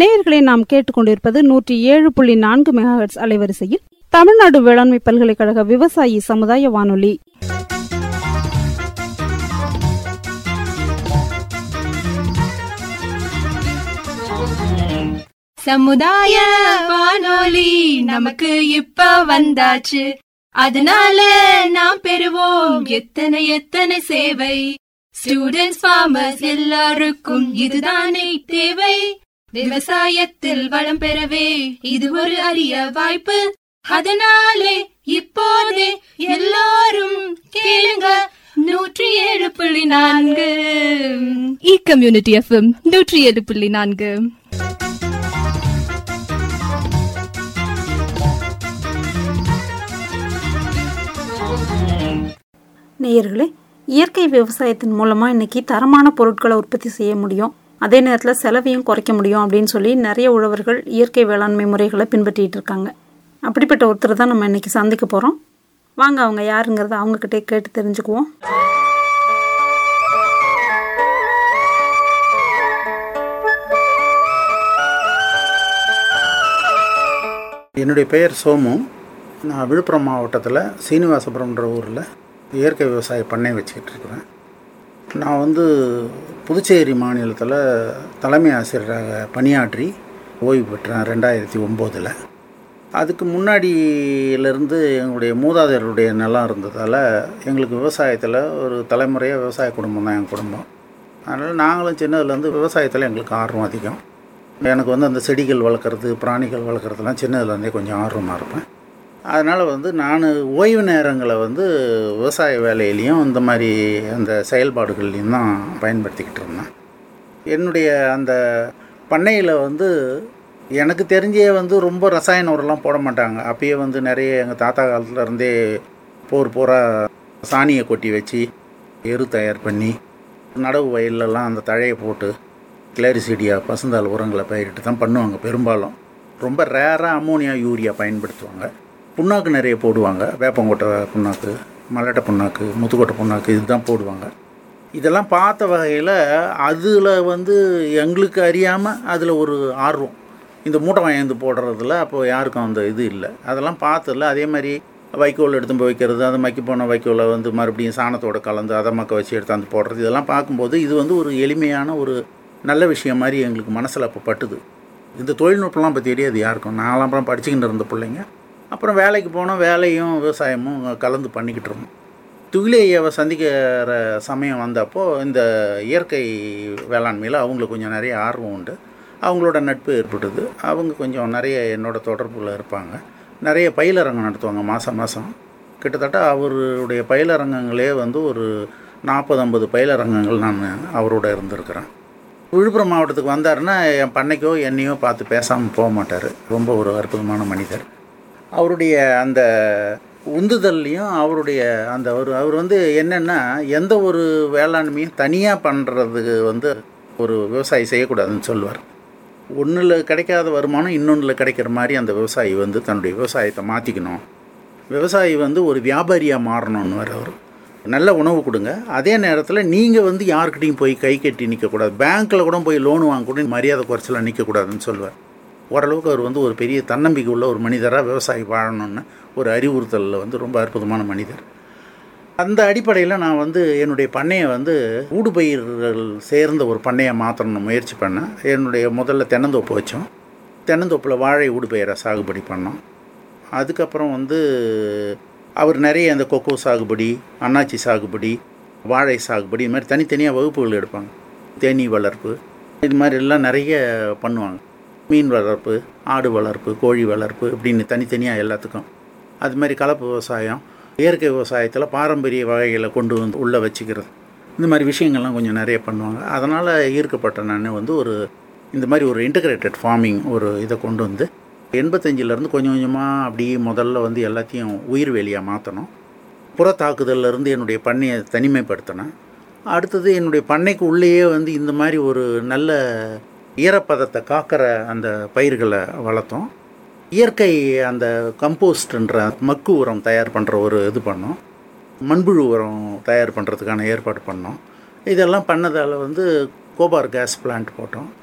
நேயர்களை நாம் கேட்டுக்கொண்டிருப்பது நூற்றி ஏழு புள்ளி நான்கு மெகாஹெட்ஸ் அலைவரிசையில் தமிழ்நாடு வேளாண்மை பல்கலைக்கழக விவசாயி சமுதாய வானொலி சமுதாய வானொலி நமக்கு இப்ப வந்தாச்சு அதனால நாம் பெறுவோம் எத்தனை எத்தனை சேவை ஸ்டூடெண்ட்ஸ் ஃபார்மர்ஸ் எல்லாருக்கும் இதுதானே தேவை விவசாயத்தில் வளம் பெறவே இது ஒரு அரிய வாய்ப்பு அதனாலே இப்போதே எல்லாரும் கேளுங்க நூற்றி ஏழு புள்ளி நான்கு இ கம்யூனிட்டி எஃப்எம் நூற்றி ஏழு புள்ளி நான்கு நேயர்களே இயற்கை விவசாயத்தின் மூலமாக இன்னைக்கு தரமான பொருட்களை உற்பத்தி செய்ய முடியும் அதே நேரத்தில் செலவையும் குறைக்க முடியும் அப்படின்னு சொல்லி நிறைய உழவர்கள் இயற்கை வேளாண்மை முறைகளை பின்பற்றிட்டு இருக்காங்க அப்படிப்பட்ட ஒருத்தர் தான் நம்ம இன்னைக்கு சந்திக்க போகிறோம் வாங்க அவங்க யாருங்கிறத அவங்கக்கிட்டே கேட்டு தெரிஞ்சுக்குவோம் என்னுடைய பெயர் சோமு நான் விழுப்புரம் மாவட்டத்தில் சீனிவாசபுரம்ன்ற ஊரில் இயற்கை விவசாய பண்ணை வச்சுக்கிட்டு இருக்கிறேன் நான் வந்து புதுச்சேரி மாநிலத்தில் தலைமை ஆசிரியராக பணியாற்றி ஓய்வு பெற்றேன் ரெண்டாயிரத்தி ஒம்போதில் அதுக்கு முன்னாடியிலேருந்து எங்களுடைய மூதாதையருடைய நிலம் இருந்ததால் எங்களுக்கு விவசாயத்தில் ஒரு தலைமுறையாக விவசாய குடும்பம் தான் என் குடும்பம் அதனால் நாங்களும் சின்னதுலேருந்து விவசாயத்தில் எங்களுக்கு ஆர்வம் அதிகம் எனக்கு வந்து அந்த செடிகள் வளர்க்குறது பிராணிகள் வளர்க்குறதுலாம் சின்னதுலேருந்தே கொஞ்சம் ஆர்வமாக இருப்பேன் அதனால் வந்து நான் ஓய்வு நேரங்களை வந்து விவசாய வேலையிலையும் இந்த மாதிரி அந்த செயல்பாடுகள்லையும் தான் பயன்படுத்திக்கிட்டு இருந்தேன் என்னுடைய அந்த பண்ணையில் வந்து எனக்கு தெரிஞ்சே வந்து ரொம்ப ரசாயன உரம்லாம் போட மாட்டாங்க அப்பயே வந்து நிறைய எங்கள் தாத்தா காலத்துல இருந்தே போர் போராக சாணியை கொட்டி வச்சு எரு தயார் பண்ணி நடவு வயல்லலாம் அந்த தழையை போட்டு கிளாரிசிடியா பசுந்தாள் உரங்களை பயிரிட்டு தான் பண்ணுவாங்க பெரும்பாலும் ரொம்ப ரேராக அம்மோனியா யூரியா பயன்படுத்துவாங்க புண்ணாக்கு நிறைய போடுவாங்க வேப்பங்கொட்டை புண்ணாக்கு மலட்டை புண்ணாக்கு முத்துக்கொட்டை புண்ணாக்கு இதுதான் போடுவாங்க இதெல்லாம் பார்த்த வகையில் அதில் வந்து எங்களுக்கு அறியாமல் அதில் ஒரு ஆர்வம் இந்த மூட்டை வாங்கி போடுறதுல அப்போது யாருக்கும் அந்த இது இல்லை அதெல்லாம் பார்த்ததில்ல அதே மாதிரி வைக்கோல் எடுத்து போய் வைக்கிறது அந்த மக்கி போன வைக்கோலை வந்து மறுபடியும் சாணத்தோட கலந்து அதை மக்க வச்சு எடுத்தாந்து போடுறது இதெல்லாம் பார்க்கும்போது இது வந்து ஒரு எளிமையான ஒரு நல்ல விஷயம் மாதிரி எங்களுக்கு மனசில் அப்போ பட்டுது இந்த தொழில்நுட்பம்லாம் பற்றி தெரியாது யாருக்கும் நான்லாம் அப்புறம் படிச்சுக்கிட்டு இருந்த பிள்ளைங்க அப்புறம் வேலைக்கு போனோம் வேலையும் விவசாயமும் கலந்து பண்ணிக்கிட்டு இருந்தோம் துகிலையை சந்திக்கிற சமயம் வந்தப்போ இந்த இயற்கை வேளாண்மையில் அவங்களுக்கு கொஞ்சம் நிறைய ஆர்வம் உண்டு அவங்களோட நட்பு ஏற்பட்டது அவங்க கொஞ்சம் நிறைய என்னோட தொடர்பில் இருப்பாங்க நிறைய பயிலரங்கம் நடத்துவாங்க மாதம் மாதம் கிட்டத்தட்ட அவருடைய பயிலரங்கங்களே வந்து ஒரு நாற்பது ஐம்பது பயிலரங்கங்கள் நான் அவரோட இருந்திருக்கிறேன் விழுப்புரம் மாவட்டத்துக்கு வந்தாருன்னா என் பண்ணைக்கோ என்னையோ பார்த்து பேசாமல் போக மாட்டார் ரொம்ப ஒரு அற்புதமான மனிதர் அவருடைய அந்த உந்துதல்லையும் அவருடைய அந்த அவர் அவர் வந்து என்னென்னா எந்த ஒரு வேளாண்மையும் தனியாக பண்ணுறதுக்கு வந்து ஒரு விவசாயி செய்யக்கூடாதுன்னு சொல்லுவார் ஒன்றில் கிடைக்காத வருமானம் இன்னொன்றில் கிடைக்கிற மாதிரி அந்த விவசாயி வந்து தன்னுடைய விவசாயத்தை மாற்றிக்கணும் விவசாயி வந்து ஒரு வியாபாரியாக மாறணும்னு வர அவர் நல்ல உணவு கொடுங்க அதே நேரத்தில் நீங்கள் வந்து யாருக்கிட்டையும் போய் கை கட்டி நிற்கக்கூடாது பேங்க்கில் கூட போய் லோன் வாங்க கூட மரியாதை குறைச்சலாம் நிற்கக்கூடாதுன்னு சொல்லுவார் ஓரளவுக்கு அவர் வந்து ஒரு பெரிய தன்னம்பிக்கை உள்ள ஒரு மனிதராக விவசாயி வாழணும்னு ஒரு அறிவுறுத்தலில் வந்து ரொம்ப அற்புதமான மனிதர் அந்த அடிப்படையில் நான் வந்து என்னுடைய பண்ணையை வந்து ஊடுபயிர்கள் சேர்ந்த ஒரு பண்ணையை மாற்றணும்னு முயற்சி பண்ணேன் என்னுடைய முதல்ல தென்னந்தோப்பு வச்சோம் தென்னந்தோப்பில் வாழை ஊடுபயிரை சாகுபடி பண்ணோம் அதுக்கப்புறம் வந்து அவர் நிறைய அந்த கொக்கோ சாகுபடி அன்னாச்சி சாகுபடி வாழை சாகுபடி இது மாதிரி தனித்தனியாக வகுப்புகள் எடுப்பாங்க தேனீ வளர்ப்பு இது மாதிரி எல்லாம் நிறைய பண்ணுவாங்க மீன் வளர்ப்பு ஆடு வளர்ப்பு கோழி வளர்ப்பு இப்படின்னு தனித்தனியாக எல்லாத்துக்கும் அது மாதிரி கலப்பு விவசாயம் இயற்கை விவசாயத்தில் பாரம்பரிய வகைகளை கொண்டு வந்து உள்ளே வச்சுக்கிறது இந்த மாதிரி விஷயங்கள்லாம் கொஞ்சம் நிறைய பண்ணுவாங்க அதனால் ஈர்க்கப்பட்ட நான் வந்து ஒரு இந்த மாதிரி ஒரு இன்டகிரேட்டட் ஃபார்மிங் ஒரு இதை கொண்டு வந்து எண்பத்தஞ்சிலேருந்து கொஞ்சம் கொஞ்சமாக அப்படியே முதல்ல வந்து எல்லாத்தையும் உயிர் வேலியாக மாற்றணும் புறத்தாக்குதல்லேருந்து என்னுடைய பண்ணையை தனிமைப்படுத்தினேன் அடுத்தது என்னுடைய பண்ணைக்கு உள்ளேயே வந்து இந்த மாதிரி ஒரு நல்ல ஈரப்பதத்தை காக்கிற அந்த பயிர்களை வளர்த்தோம் இயற்கை அந்த கம்போஸ்ட்ன்ற மக்கு உரம் தயார் பண்ணுற ஒரு இது பண்ணோம் மண்புழு உரம் தயார் பண்ணுறதுக்கான ஏற்பாடு பண்ணோம் இதெல்லாம் பண்ணதால் வந்து கோபார் கேஸ் பிளான்ட் போட்டோம்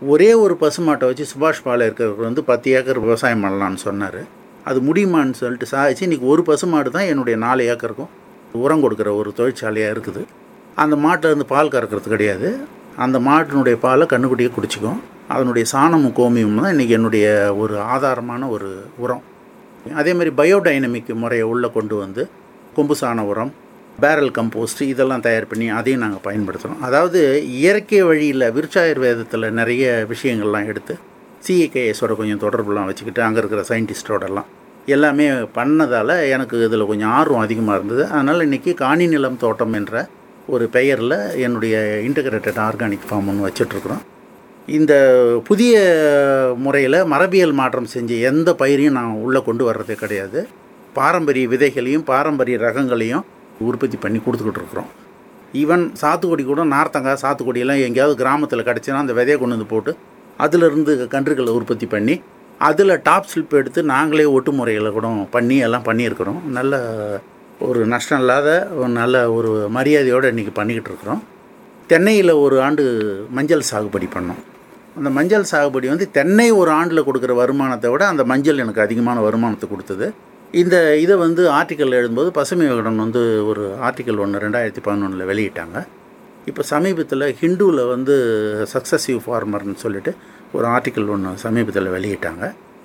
ஒரே ஒரு பசுமாட்டை வச்சு சுபாஷ் பால் இருக்கிறவர் வந்து பத்து ஏக்கர் விவசாயம் பண்ணலான்னு சொன்னார் அது முடியுமான்னு சொல்லிட்டு சாதிச்சு இன்றைக்கி ஒரு பசுமாடு தான் என்னுடைய நாலு ஏக்கருக்கும் உரம் கொடுக்குற ஒரு தொழிற்சாலையாக இருக்குது அந்த மாட்டில் இருந்து பால் கறக்கிறது கிடையாது அந்த மாட்டினுடைய பாலை கண்ணுக்குட்டியே குடிச்சிக்கும் அதனுடைய சாணமும் கோமியமும் தான் இன்றைக்கி என்னுடைய ஒரு ஆதாரமான ஒரு உரம் அதே மாதிரி பயோடைனமிக் முறையை உள்ளே கொண்டு வந்து கொம்பு சாண உரம் பேரல் கம்போஸ்ட் இதெல்லாம் தயார் பண்ணி அதையும் நாங்கள் பயன்படுத்துகிறோம் அதாவது இயற்கை வழியில் விருட்சாயுர்வேதத்தில் நிறைய விஷயங்கள்லாம் எடுத்து சிஏகேஎஸோட கொஞ்சம் தொடர்புலாம் வச்சுக்கிட்டு அங்கே இருக்கிற சயின்டிஸ்டோடலாம் எல்லாமே பண்ணதால் எனக்கு இதில் கொஞ்சம் ஆர்வம் அதிகமாக இருந்தது அதனால் இன்றைக்கி காணி நிலம் தோட்டம் என்ற ஒரு பெயரில் என்னுடைய இன்டகிரேட்டட் ஆர்கானிக் ஃபார்ம் ஒன்று வச்சிட்ருக்குறோம் இந்த புதிய முறையில் மரபியல் மாற்றம் செஞ்ச எந்த பயிரையும் நான் உள்ளே கொண்டு வர்றதே கிடையாது பாரம்பரிய விதைகளையும் பாரம்பரிய ரகங்களையும் உற்பத்தி பண்ணி கொடுத்துக்கிட்டு இருக்கிறோம் ஈவன் சாத்துக்குடி கூட நார்த்தங்காய் சாத்துக்குடியெல்லாம் எங்கேயாவது கிராமத்தில் கிடச்சினா அந்த விதையை கொண்டு வந்து போட்டு அதிலிருந்து கன்றுகளை உற்பத்தி பண்ணி அதில் டாப் ஸ்லிப் எடுத்து நாங்களே ஒட்டு முறைகளை கூட பண்ணி எல்லாம் பண்ணியிருக்கிறோம் நல்ல ஒரு நஷ்டம் இல்லாத ஒரு நல்ல ஒரு மரியாதையோடு இன்றைக்கி பண்ணிக்கிட்டு இருக்கிறோம் தென்னையில் ஒரு ஆண்டு மஞ்சள் சாகுபடி பண்ணோம் அந்த மஞ்சள் சாகுபடி வந்து தென்னை ஒரு ஆண்டில் கொடுக்குற வருமானத்தை விட அந்த மஞ்சள் எனக்கு அதிகமான வருமானத்தை கொடுத்தது இந்த இதை வந்து ஆர்டிக்கல் எழுதும்போது பசுமை விகடன் வந்து ஒரு ஆர்டிக்கல் ஒன்று ரெண்டாயிரத்தி பதினொன்றில் வெளியிட்டாங்க இப்போ சமீபத்தில் ஹிந்துவில் வந்து சக்ஸஸிவ் ஃபார்மர்னு சொல்லிட்டு ஒரு ஆர்டிக்கல் ஒன்று சமீபத்தில் வெளியிட்டாங்க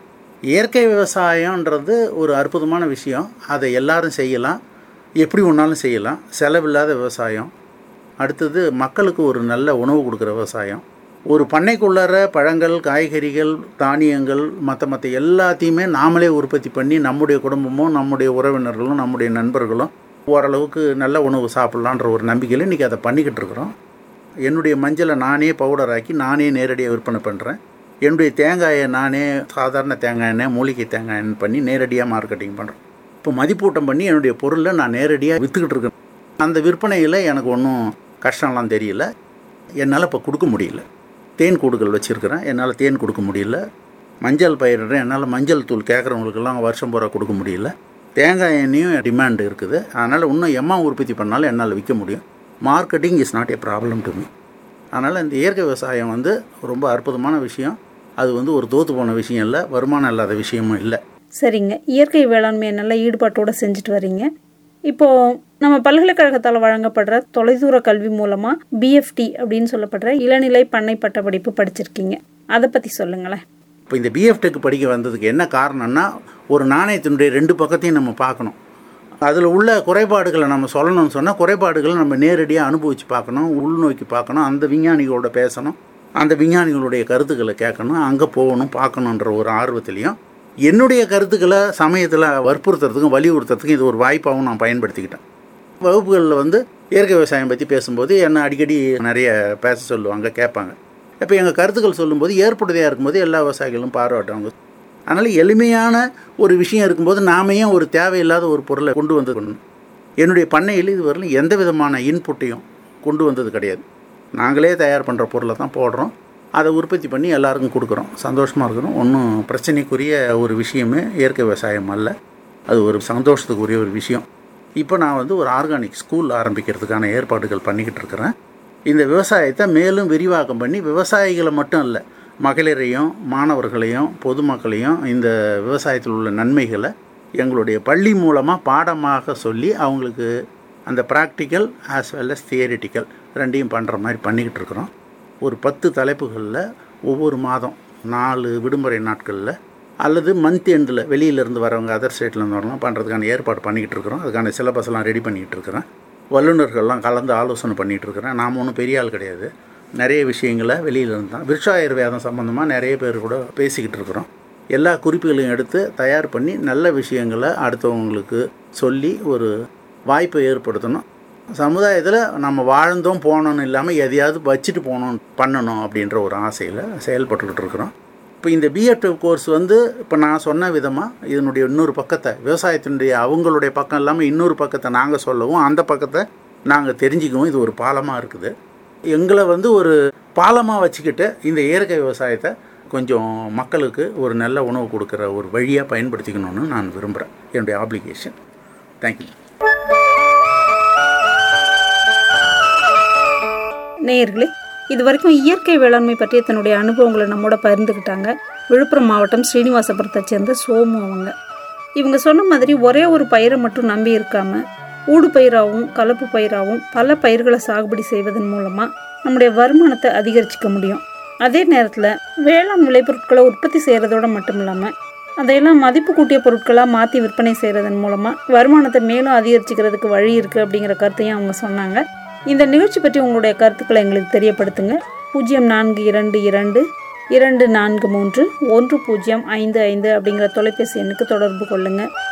இயற்கை விவசாயன்றது ஒரு அற்புதமான விஷயம் அதை எல்லாரும் செய்யலாம் எப்படி ஒன்றாலும் செய்யலாம் செலவில்லாத விவசாயம் அடுத்தது மக்களுக்கு ஒரு நல்ல உணவு கொடுக்குற விவசாயம் ஒரு பண்ணைக்குள்ளார பழங்கள் காய்கறிகள் தானியங்கள் மற்ற மற்ற எல்லாத்தையுமே நாமளே உற்பத்தி பண்ணி நம்முடைய குடும்பமும் நம்முடைய உறவினர்களும் நம்முடைய நண்பர்களும் ஓரளவுக்கு நல்ல உணவு சாப்பிட்லான்ற ஒரு நம்பிக்கையில் இன்றைக்கி அதை பண்ணிக்கிட்டு இருக்கிறோம் என்னுடைய மஞ்சளை நானே பவுடர் ஆக்கி நானே நேரடியாக விற்பனை பண்ணுறேன் என்னுடைய தேங்காயை நானே சாதாரண தேங்காய் எண்ணெய் மூலிகை தேங்காய் எண்ணெய் பண்ணி நேரடியாக மார்க்கெட்டிங் பண்ணுறேன் இப்போ மதிப்பூட்டம் பண்ணி என்னுடைய பொருளை நான் நேரடியாக விற்றுக்கிட்டு இருக்கேன் அந்த விற்பனையில் எனக்கு ஒன்றும் கஷ்டம்லாம் தெரியல என்னால் இப்போ கொடுக்க முடியல தேன் கூடுகள் வச்சுருக்கிறேன் என்னால் தேன் கொடுக்க முடியல மஞ்சள் பயிரிடுறேன் என்னால் மஞ்சள் தூள் கேட்குறவங்களுக்கெல்லாம் வருஷம் பூரா கொடுக்க முடியல தேங்காய் எண்ணெயும் டிமாண்ட் இருக்குது அதனால் இன்னும் எம்மா உற்பத்தி பண்ணாலும் என்னால் விற்க முடியும் marketing is not a problem to me அதனால் இந்த இயற்கை விவசாயம் வந்து ரொம்ப அற்புதமான விஷயம் அது வந்து ஒரு தோத்து போன விஷயம் இல்லை வருமானம் இல்லாத விஷயமும் இல்லை சரிங்க இயற்கை வேளாண்மையை நல்ல ஈடுபாட்டோடு செஞ்சுட்டு வர்றீங்க இப்போது நம்ம பல்கலைக்கழகத்தால் வழங்கப்படுற தொலைதூர கல்வி மூலமாக பிஎஃப்டி அப்படின்னு சொல்லப்படுற இளநிலை பண்ணை பட்டப்படிப்பு படிச்சிருக்கீங்க அதை பற்றி சொல்லுங்களேன் இப்போ இந்த பிஎஃப்டெக் படிக்க வந்ததுக்கு என்ன காரணம்னா ஒரு நாணயத்தினுடைய ரெண்டு பக்கத்தையும் நம்ம பார்க்கணும் அதில் உள்ள குறைபாடுகளை நம்ம சொல்லணும்னு சொன்னால் குறைபாடுகளை நம்ம நேரடியாக அனுபவித்து பார்க்கணும் உள்நோக்கி பார்க்கணும் அந்த விஞ்ஞானிகளோட பேசணும் அந்த விஞ்ஞானிகளுடைய கருத்துக்களை கேட்கணும் அங்கே போகணும் பார்க்கணுன்ற ஒரு ஆர்வத்திலையும் என்னுடைய கருத்துக்களை சமயத்தில் வற்புறுத்துறதுக்கும் வலியுறுத்துறதுக்கும் இது ஒரு வாய்ப்பாகவும் நான் பயன்படுத்திக்கிட்டேன் வகுப்புகளில் வந்து இயற்கை விவசாயம் பற்றி பேசும்போது என்னை அடிக்கடி நிறைய பேச சொல்லுவாங்க கேட்பாங்க இப்போ எங்கள் கருத்துக்கள் சொல்லும்போது ஏற்புடையாக இருக்கும்போது எல்லா விவசாயிகளும் பாராட்டுவாங்க அதனால் எளிமையான ஒரு விஷயம் இருக்கும்போது நாம ஏன் ஒரு தேவையில்லாத ஒரு பொருளை கொண்டு வந்து கொள்ளணும் என்னுடைய பண்ணையில் இதுவரையிலும் எந்த விதமான இன்புட்டையும் கொண்டு வந்தது கிடையாது நாங்களே தயார் பண்ணுற பொருளை தான் போடுறோம் அதை உற்பத்தி பண்ணி எல்லாருக்கும் கொடுக்குறோம் சந்தோஷமாக இருக்கிறோம் ஒன்றும் பிரச்சனைக்குரிய ஒரு விஷயமே இயற்கை விவசாயம் அல்ல அது ஒரு சந்தோஷத்துக்குரிய ஒரு விஷயம் இப்போ நான் வந்து ஒரு ஆர்கானிக் ஸ்கூல் ஆரம்பிக்கிறதுக்கான ஏற்பாடுகள் பண்ணிக்கிட்டு இருக்கிறேன் இந்த விவசாயத்தை மேலும் விரிவாக்கம் பண்ணி விவசாயிகளை மட்டும் இல்லை மகளிரையும் மாணவர்களையும் பொதுமக்களையும் இந்த விவசாயத்தில் உள்ள நன்மைகளை எங்களுடைய பள்ளி மூலமாக பாடமாக சொல்லி அவங்களுக்கு அந்த practical as well as theoretical ரெண்டையும் பண்ணுற மாதிரி பண்ணிக்கிட்டு இருக்கிறோம் ஒரு பத்து தலைப்புகளில் ஒவ்வொரு மாதம் நாலு விடுமுறை நாட்களில் அல்லது மந்த் எண்டில் வெளியிலேருந்து வரவங்க அதர் ஸ்டேட்லேருந்து வரலாம் பண்ணுறதுக்கான ஏற்பாடு பண்ணிக்கிட்டு இருக்கிறோம் அதுக்கான சிலபஸ்லாம் ரெடி பண்ணிக்கிட்டு இருக்கிறேன் வல்லுநர்கள்லாம் கலந்து ஆலோசனை பண்ணிகிட்டு இருக்கிறேன் நாம் ஒன்றும் பெரிய ஆள் கிடையாது நிறைய விஷயங்களை வெளியிலேருந்து தான் விருட்சாயுர்வேதம் சம்மந்தமாக நிறைய பேர் கூட பேசிக்கிட்டு இருக்கிறோம் எல்லா குறிப்புகளையும் எடுத்து தயார் பண்ணி நல்ல விஷயங்களை அடுத்தவங்களுக்கு சொல்லி ஒரு வாய்ப்பை ஏற்படுத்தணும் சமுதாயத்தில் நம்ம வாழ்ந்தோம் போனோன்னு இல்லாமல் எதையாவது வச்சுட்டு போகணும் பண்ணணும் அப்படின்ற ஒரு ஆசையில் செயல்பட்டுக்கிட்டு இருக்கிறோம் இப்போ இந்த பிஎட் கோர்ஸ் வந்து இப்போ நான் சொன்ன விதமாக இதனுடைய இன்னொரு பக்கத்தை விவசாயத்தினுடைய அவங்களுடைய பக்கம் இல்லாமல் இன்னொரு பக்கத்தை நாங்கள் சொல்லவும் அந்த பக்கத்தை நாங்கள் தெரிஞ்சுக்கவும் இது ஒரு பாலமாக இருக்குது எங்களை வந்து ஒரு பாலமாக வச்சுக்கிட்டு இந்த இயற்கை விவசாயத்தை கொஞ்சம் மக்களுக்கு ஒரு நல்ல உணவு கொடுக்குற ஒரு வழியாக பயன்படுத்திக்கணும்னு நான் விரும்புகிறேன் என்னுடைய ஆப்ளிகேஷன் தேங்க்யூ நேயர்களே இது வரைக்கும் இயற்கை வேளாண்மை பற்றிய தன்னுடைய அனுபவங்களை நம்மோட பகிர்ந்துக்கிட்டாங்க விழுப்புரம் மாவட்டம் ஸ்ரீனிவாசபுரத்தை சேர்ந்த சோமு அவங்க இவங்க சொன்ன மாதிரி ஒரே ஒரு பயிரை மட்டும் நம்பி இருக்காம ஊடு பயிராகவும் கலப்பு பயிராகவும் பல பயிர்களை சாகுபடி செய்வதன் மூலமாக நம்முடைய வருமானத்தை அதிகரிச்சுக்க முடியும் அதே நேரத்தில் வேளாண் விளைபொருட்களை உற்பத்தி செய்கிறதோட மட்டும் இல்லாமல் அதையெல்லாம் மதிப்பு கூட்டிய பொருட்களாக மாற்றி விற்பனை செய்கிறதன் மூலமாக வருமானத்தை மேலும் அதிகரிச்சுக்கிறதுக்கு வழி இருக்குது அப்படிங்கிற கருத்தையும் அவங்க சொன்னாங்க இந்த நிகழ்ச்சி பற்றி உங்களுடைய கருத்துக்களை எங்களுக்கு தெரியப்படுத்துங்க பூஜ்ஜியம் நான்கு இரண்டு இரண்டு இரண்டு நான்கு மூன்று ஒன்று பூஜ்ஜியம் ஐந்து ஐந்து அப்படிங்கிற தொலைபேசி எண்ணுக்கு தொடர்பு கொள்ளுங்கள்